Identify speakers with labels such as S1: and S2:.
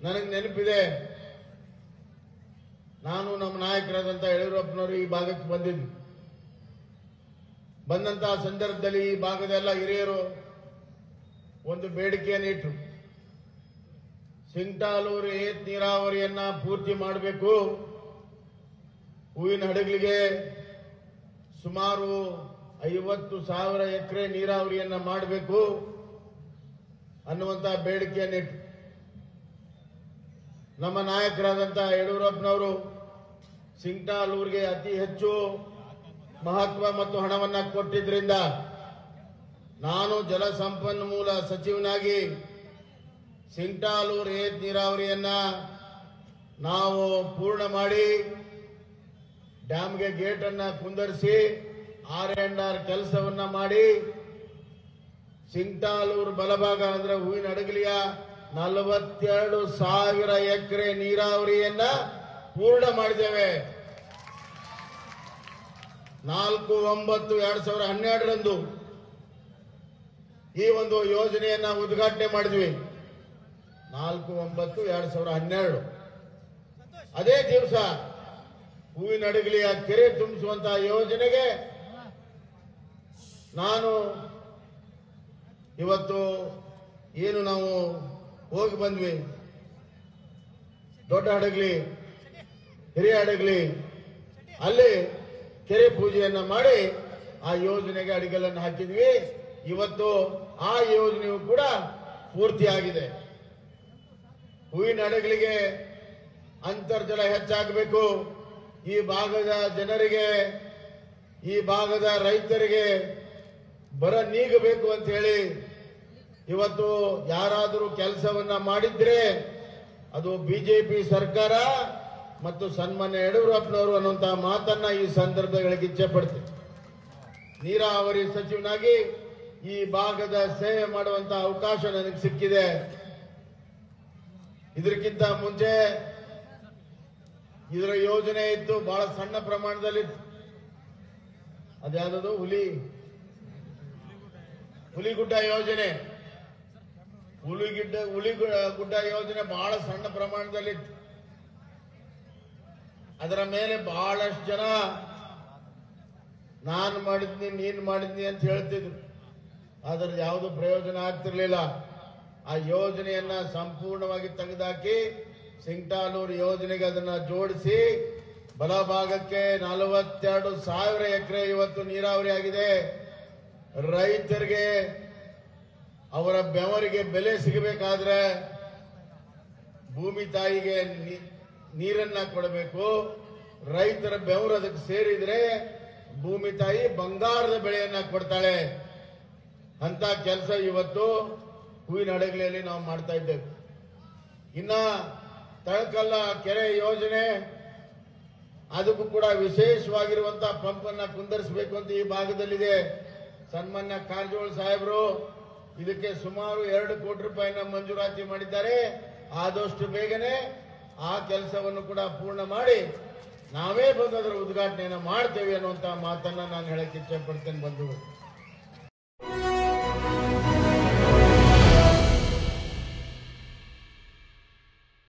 S1: ನನಗೆ ನೆನಪಿದೆ ನಾನು ನಮ್ಮ ನಾಯಕರಾದಂಥ ಯಡಿಯೂರಪ್ಪನವರು ಈ ಭಾಗಕ್ಕೆ ಬಂದಿದ್ವಿ ಬಂದಂತಹ ಸಂದರ್ಭದಲ್ಲಿ ಈ ಭಾಗದ ಎಲ್ಲ ಹಿರಿಯರು ಒಂದು ಬೇಡಿಕೆಯನ್ನು ಇಟ್ಟರು ಸಿಂಗ್ಟಾಲೂರು ಏತ್ ನೀರಾವರಿಯನ್ನ ಪೂರ್ತಿ ಮಾಡಬೇಕು ಹೂವಿನ ಹಡಗಲಿಗೆ ಸುಮಾರು ಐವತ್ತು ಸಾವಿರ ಎಕರೆ ನೀರಾವರಿಯನ್ನ ಮಾಡಬೇಕು ಅನ್ನುವಂತ ಬೇಡಿಕೆಯನ್ನು ಇಟ್ಟರು ನಮ್ಮ ನಾಯಕರಾದಂಥ ಯಡಿಯೂರಪ್ಪನವರು ಸಿಂಗ್ಟಾಲೂರಿಗೆ ಅತಿ ಹೆಚ್ಚು ಮಹತ್ವ ಮತ್ತು ಹಣವನ್ನ ಕೊಟ್ಟಿದ್ರಿಂದ ನಾನು ಜಲಸಂಪನ್ಮೂಲ ಸಚಿವನಾಗಿ ಸಿಂಗ್ಟಾಲೂರು ಏತ್ ನೀರಾವರಿಯನ್ನ ನಾವು ಪೂರ್ಣ ಮಾಡಿ ಡ್ಯಾಮ್ಗೆ ಗೇಟ್ ಅನ್ನ ಕುಂದರಿಸಿ ಆರ್ ಅಂಡ್ ಆರ್ ಕೆಲಸವನ್ನ ಮಾಡಿ ಸಿಂಗ್ಟಾಲೂರು ಬಲಭಾಗ ಅಂದ್ರೆ ಹೂವಿನ ಅಡಗಲಿಯ ನಲವತ್ತೆರಡು ಸಾವಿರ ಎಕರೆ ನೀರಾವರಿಯನ್ನ ಪೂರ್ಣ ಮಾಡಿದ್ದೇವೆ ನಾಲ್ಕು ಒಂಬತ್ತು ಎರಡ್ ಸಾವಿರದ ಹನ್ನೆರಡರಂದು ಈ ಒಂದು ಯೋಜನೆಯನ್ನ ಉದ್ಘಾಟನೆ ಮಾಡಿದ್ವಿ ನಾಲ್ಕು ಒಂಬತ್ತು ಎರಡ್ ಸಾವಿರದ ಹನ್ನೆರಡು ಅದೇ ದಿವಸ ಹೂವಿನ ಅಡಗಲಿಯ ಕೆರೆ ತುಂಬಿಸುವಂತಹ ಯೋಜನೆಗೆ ನಾನು ಇವತ್ತು ಏನು ನಾವು ಹೋಗಿ ಬಂದ್ವಿ ದೊಡ್ಡ ಹಡಗಲಿ ಹಿರಿಯ ಹಡಗಲಿ ಅಲ್ಲಿ ಕೆರೆ ಪೂಜೆಯನ್ನ ಮಾಡಿ ಆ ಯೋಜನೆಗೆ ಅಡಿಗಲನ್ನು ಹಾಕಿದ್ವಿ ಇವತ್ತು ಆ ಯೋಜನೆಯು ಕೂಡ ಪೂರ್ತಿಯಾಗಿದೆ ಹೂವಿನ ಹಡಗಲಿಗೆ ಅಂತರ್ಜಲ ಹೆಚ್ಚಾಗಬೇಕು ಈ ಭಾಗದ ಜನರಿಗೆ ಈ ಭಾಗದ ರೈತರಿಗೆ ಬರ ನೀಗಬೇಕು ಅಂತ ಹೇಳಿ ಇವತ್ತು ಯಾರಾದರೂ ಕೆಲಸವನ್ನ ಮಾಡಿದ್ರೆ ಅದು ಬಿಜೆಪಿ ಸರ್ಕಾರ ಮತ್ತು ಸನ್ಮಾನ್ಯ ಯಡಿಯೂರಪ್ಪನವರು ಅನ್ನುವಂತಹ ಮಾತನ್ನ ಈ ಸಂದರ್ಭದಲ್ಲಿ ಇಚ್ಛೆ ಪಡ್ತೀನಿ ನೀರಾವರಿ ಸಚಿವನಾಗಿ ಈ ಭಾಗದ ಸೇವೆ ಮಾಡುವಂತಹ ಅವಕಾಶ ನನಗೆ ಸಿಕ್ಕಿದೆ ಇದಕ್ಕಿಂತ ಮುಂಚೆ ಇದರ ಯೋಜನೆ ಇತ್ತು ಬಹಳ ಸಣ್ಣ ಪ್ರಮಾಣದಲ್ಲಿ ಅದ್ಯಾವುದು ಹುಲಿ ಹುಲಿಗುಡ್ಡ ಯೋಜನೆ ಹುಲಿಗಿಡ್ಡ ಹುಲಿಗುಡ್ಡ ಗುಡ್ಡ ಯೋಜನೆ ಬಹಳ ಸಣ್ಣ ಪ್ರಮಾಣದಲ್ಲಿ ಇತ್ತು ಅದರ ಮೇಲೆ ಬಹಳಷ್ಟು ಜನ ನಾನು ಮಾಡಿದ್ನಿ ನೀನು ಮಾಡಿದ್ನಿ ಅಂತ ಹೇಳ್ತಿದ್ರು ಅದರ ಯಾವುದು ಪ್ರಯೋಜನ ಆಗ್ತಿರ್ಲಿಲ್ಲ ಆ ಯೋಜನೆಯನ್ನ ಸಂಪೂರ್ಣವಾಗಿ ತೆಗೆದುಹಾಕಿ ಸಿಂಗ್ಟಾಲೂರು ಯೋಜನೆಗೆ ಅದನ್ನ ಜೋಡಿಸಿ ಬಲಭಾಗಕ್ಕೆ ನಲವತ್ತೆರಡು ಸಾವಿರ ಎಕರೆ ಇವತ್ತು ನೀರಾವರಿ ಆಗಿದೆ ರೈತರಿಗೆ ಅವರ ಬೆವರಿಗೆ ಬೆಲೆ ಸಿಗಬೇಕಾದ್ರೆ ಭೂಮಿ ತಾಯಿಗೆ ನೀ- ನೀರನ್ನ ಕೊಡಬೇಕು ರೈತರ ಬೆವರು ಅದಕ್ಕೆ ಸೇರಿದ್ರೆ ಭೂಮಿ ತಾಯಿ ಬಂಗಾರದ ಬೆಳೆಯನ್ನ ಕೊಡ್ತಾಳೆ ಅಂತ ಕೆಲಸ ಇವತ್ತು ಹೂವಿನ ಹಡಗಲಿಯಲ್ಲಿ ನಾವು ಮಾಡ್ತಾ ಇದ್ದೇವೆ ಇನ್ನ ತಳಕಲ್ಲ ಕೆರೆ ಯೋಜನೆ ಅದಕ್ಕೂ ಕೂಡ ವಿಶೇಷವಾಗಿರುವಂತಹ ಪಂಪ್ ಅನ್ನ ಕುಂದರಿಸಬೇಕು ಅಂತ ಈ ಭಾಗದಲ್ಲಿದೆ ಸನ್ಮಾನ್ಯ ಕಾರಜೋಳ ಸಾಹೇಬರು ಇದಕ್ಕೆ ಸುಮಾರು ಎರಡು ಕೋಟಿ ರೂಪಾಯಿನ ಮಂಜೂರಾತಿ ಮಾಡಿದ್ದಾರೆ ಆದಷ್ಟು ಬೇಗನೆ ಆ ಕೆಲಸವನ್ನು ಕೂಡ ಪೂರ್ಣ ಮಾಡಿ ನಾವೇ ಬಂದು ಅದರ ಉದ್ಘಾಟನೆಯನ್ನು ಮಾಡ್ತೇವೆ ಅನ್ನುವಂತ ಮಾತನ್ನ ನಾನು ಹೇಳಕ್ಕೆ ಇಚ್ಛೆ ಪಡ್ತೇನೆ ಬಂಧುಗಳು